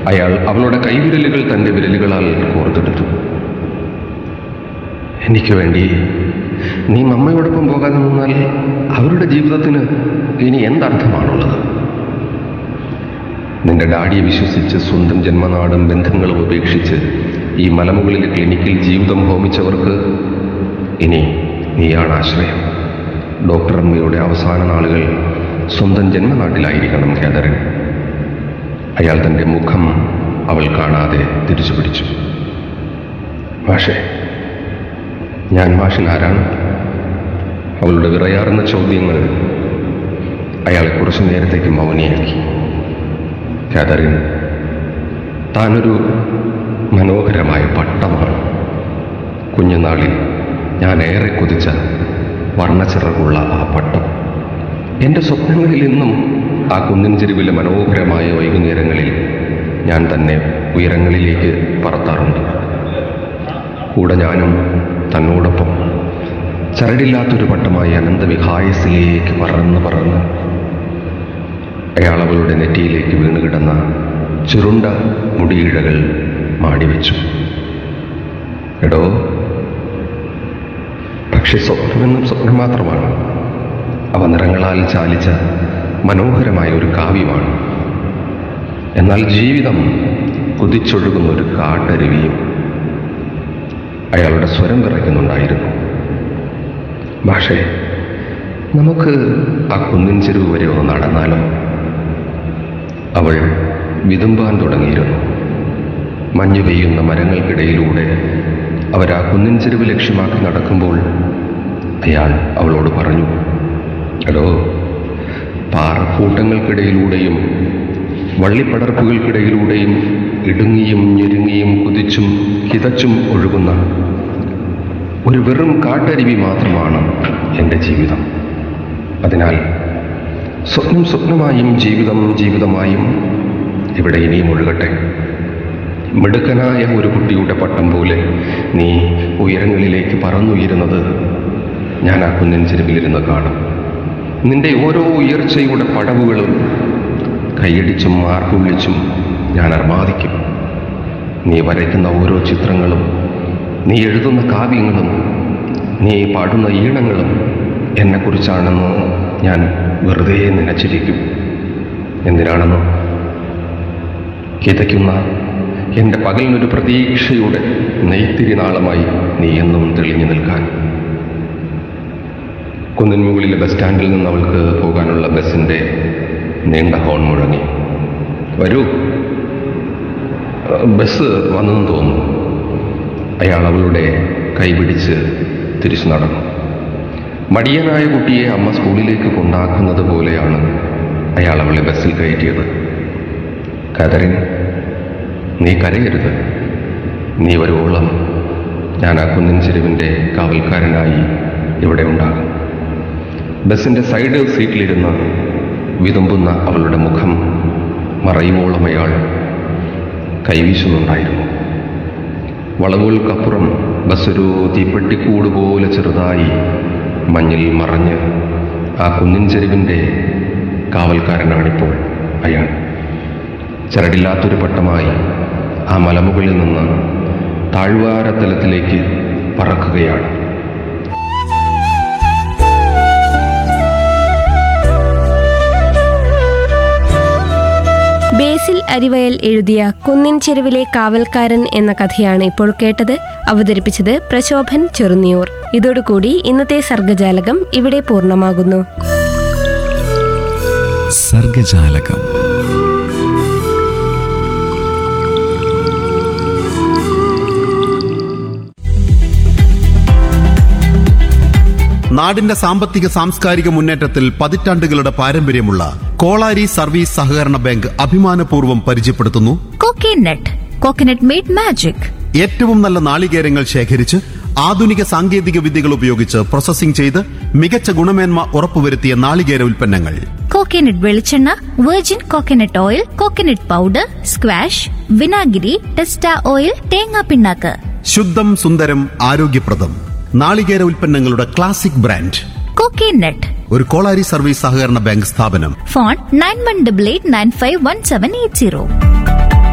അയാൾ അവളുടെ കൈവിരലുകൾ തൻ്റെ വിരലുകളാൽ കോർത്തെടുത്തു എനിക്ക് വേണ്ടി നീ മമ്മയോടൊപ്പം പോകാതെ നിന്നാൽ അവരുടെ ജീവിതത്തിന് ഇനി എന്തർത്ഥമാണുള്ളത് നിന്റെ ഡാഡിയെ വിശ്വസിച്ച് സ്വന്തം ജന്മനാടും ബന്ധങ്ങളും ഉപേക്ഷിച്ച് ഈ മലമുകളിലെ ക്ലിനിക്കിൽ ജീവിതം ഹോമിച്ചവർക്ക് ഇനി നീയാണ് ആശ്രയം ഡോക്ടർ അമ്മയുടെ അവസാന നാളുകൾ സ്വന്തം ജന്മനാട്ടിലായിരിക്കണം കാതറിൻ അയാൾ തൻ്റെ മുഖം അവൾ കാണാതെ തിരിച്ചു പിടിച്ചു മാഷേ ഞാൻ മാഷിൽ ആരാണ് അവളുടെ വിറയാർന്ന ചോദ്യങ്ങൾ അയാളെ കുറച്ചു നേരത്തേക്ക് മൗനിയാക്കി കാതറിൻ താനൊരു മനോഹരമായ പട്ടമാണ് കുഞ്ഞുനാളിൽ ഞാൻ ഏറെ കൊതിച്ച വർണ്ണച്ചിറകുള്ള ആ പട്ടം എൻ്റെ സ്വപ്നങ്ങളിൽ ഇന്നും ആ കുന്നിൻ ചെരുവിലെ മനോഹരമായ വൈകുന്നേരങ്ങളിൽ ഞാൻ തന്നെ ഉയരങ്ങളിലേക്ക് പറത്താറുണ്ട് കൂടെ ഞാനും തന്നോടൊപ്പം ചരടില്ലാത്തൊരു പട്ടമായി അനന്തവിഹായസിലേക്ക് പറന്ന് പറന്ന് അയാൾ അവളുടെ നെറ്റിയിലേക്ക് വീണ് കിടന്ന ചുരുണ്ട മുടിയിഴകൾ മാടിവെച്ചു എടോ പക്ഷെ സ്വപ്നമെന്നും സ്വപ്നം മാത്രമാണ് അവ നിറങ്ങളാൽ ചാലിച്ച മനോഹരമായ ഒരു കാവ്യമാണ് എന്നാൽ ജീവിതം കുതിച്ചൊഴുകുന്ന ഒരു കാട്ടരുവിയും അയാളുടെ സ്വരം വിറയ്ക്കുന്നുണ്ടായിരുന്നു പക്ഷേ നമുക്ക് ആ കുന്നിൻ ചെരുവ് വരെ ഒന്ന് നടന്നാലോ അവൾ വിതുമ്പാൻ തുടങ്ങിയിരുന്നു മഞ്ഞു പെയ്യുന്ന മരങ്ങൾക്കിടയിലൂടെ അവർ ആ കുന്നിൻ ചെരുവ് ലക്ഷ്യമാക്കി നടക്കുമ്പോൾ അയാൾ അവളോട് പറഞ്ഞു എടോ പാറക്കൂട്ടങ്ങൾക്കിടയിലൂടെയും വള്ളിപ്പടർപ്പുകൾക്കിടയിലൂടെയും ഇടുങ്ങിയും ഞെരുങ്ങിയും കുതിച്ചും കിതച്ചും ഒഴുകുന്ന ഒരു വെറും കാട്ടരുവി മാത്രമാണ് എൻ്റെ ജീവിതം അതിനാൽ സ്വപ്നം സ്വപ്നമായും ജീവിതം ജീവിതമായും ഇവിടെ ഇനിയും ഒഴുകട്ടെ മിടുക്കനായ ഒരു കുട്ടിയുടെ പട്ടം പോലെ നീ ഉയരങ്ങളിലേക്ക് പറന്നുയരുന്നത് ഞാൻ ആ കുന്നിൻ ചെരുവിലിരുന്ന് കാണും നിന്റെ ഓരോ ഉയർച്ചയുടെ പടവുകളും കൈയടിച്ചും മാർക്കുള്ളിച്ചും ഞാൻ അർമാദിക്കും നീ വരയ്ക്കുന്ന ഓരോ ചിത്രങ്ങളും നീ എഴുതുന്ന കാവ്യങ്ങളും നീ പാടുന്ന ഈണങ്ങളും എന്നെക്കുറിച്ചാണെന്ന് ഞാൻ വെറുതെ നനച്ചിരിക്കും എന്തിനാണെന്നോ കിതയ്ക്കുന്ന എൻ്റെ പകലിനൊരു പ്രതീക്ഷയുടെ നെയ്ത്തിരി നാളമായി നീ എന്നും തെളിഞ്ഞു നിൽക്കാൻ കുന്നിൻ മുകളിലെ ബസ് സ്റ്റാൻഡിൽ നിന്ന് അവൾക്ക് പോകാനുള്ള ബസ്സിൻ്റെ നീണ്ട ഹോൺ മുഴങ്ങി വരൂ അഹ് ബസ് വന്നെന്ന് തോന്നുന്നു അയാൾ അവളുടെ കൈപിടിച്ച് തിരിച്ചു നടന്നു മടിയനായ കുട്ടിയെ അമ്മ സ്കൂളിലേക്ക് കൊണ്ടാക്കുന്നത് പോലെയാണ് അയാൾ അവളെ ബസ്സിൽ കയറ്റിയത് കതറിൻ നീ കരയരുത് നീ വരുവോളം ഞാൻ ആ കുന്നിൻ ചെരുവിൻ്റെ കാവൽക്കാരനായി ഇവിടെ ഉണ്ടാകും ബസ്സിൻ്റെ സൈഡ് സീറ്റിലിരുന്ന് വിതുമ്പുന്ന അവളുടെ മുഖം മറയുവോളം അയാൾ കൈവീശുന്നുണ്ടായിരുന്നു വളവുകൾക്കപ്പുറം ബസ് ഒരു തീപ്പെട്ടിക്കൂട് പോലെ ചെറുതായി മഞ്ഞിൽ മറഞ്ഞ് ആ കുന്നിൻ ചെരുവിൻ്റെ കാവൽക്കാരനാണിപ്പോൾ അയാൾ ചരടില്ലാത്തൊരു പട്ടമായി ആ മലമുകളിൽ നിന്ന് താഴ്വാരതലത്തിലേക്ക് പറക്കുകയാണ് ബേസിൽ അരിവയൽ എഴുതിയ കുന്നിൻ ചെരുവിലെ കാവൽക്കാരൻ എന്ന കഥയാണ് ഇപ്പോൾ കേട്ടത് അവതരിപ്പിച്ചത് പ്രശോഭൻ ചെറുന്നിയൂർ ഇതോടുകൂടി ഇന്നത്തെ സർഗജാലകം ഇവിടെ പൂർണ്ണമാകുന്നു സർഗജാലകം നാടിന്റെ സാമ്പത്തിക സാംസ്കാരിക മുന്നേറ്റത്തിൽ പതിറ്റാണ്ടുകളുടെ പാരമ്പര്യമുള്ള കോളാരി സർവീസ് സഹകരണ ബാങ്ക് അഭിമാനപൂർവ്വം പരിചയപ്പെടുത്തുന്നു കോക്കനട്ട് കോക്കനട്ട് മെയ്ഡ് മാജിക് ഏറ്റവും നല്ല നാളികേരങ്ങൾ ശേഖരിച്ച് ആധുനിക സാങ്കേതിക വിദ്യകൾ ഉപയോഗിച്ച് പ്രോസസ്സിംഗ് ചെയ്ത് മികച്ച ഗുണമേന്മ ഉറപ്പുവരുത്തിയ നാളികേര ഉൽപ്പന്നങ്ങൾ കോക്കനട്ട് വെളിച്ചെണ്ണ virgin coconut oil coconut powder squash വിനാഗിരി ടെസ്റ്റ ഓയിൽ തേങ്ങാ പിണ്ണാക്ക് ശുദ്ധം സുന്ദരം ആരോഗ്യപ്രദം നാളികേര ഉൽപ്പന്നങ്ങളുടെ ക്ലാസിക് ബ്രാൻഡ് കോക്കനട്ട് ഒരു കോളാരി സർവീസ് സഹകരണ ബാങ്ക് സ്ഥാപനം phone nine one double eight nine five one seven eight zero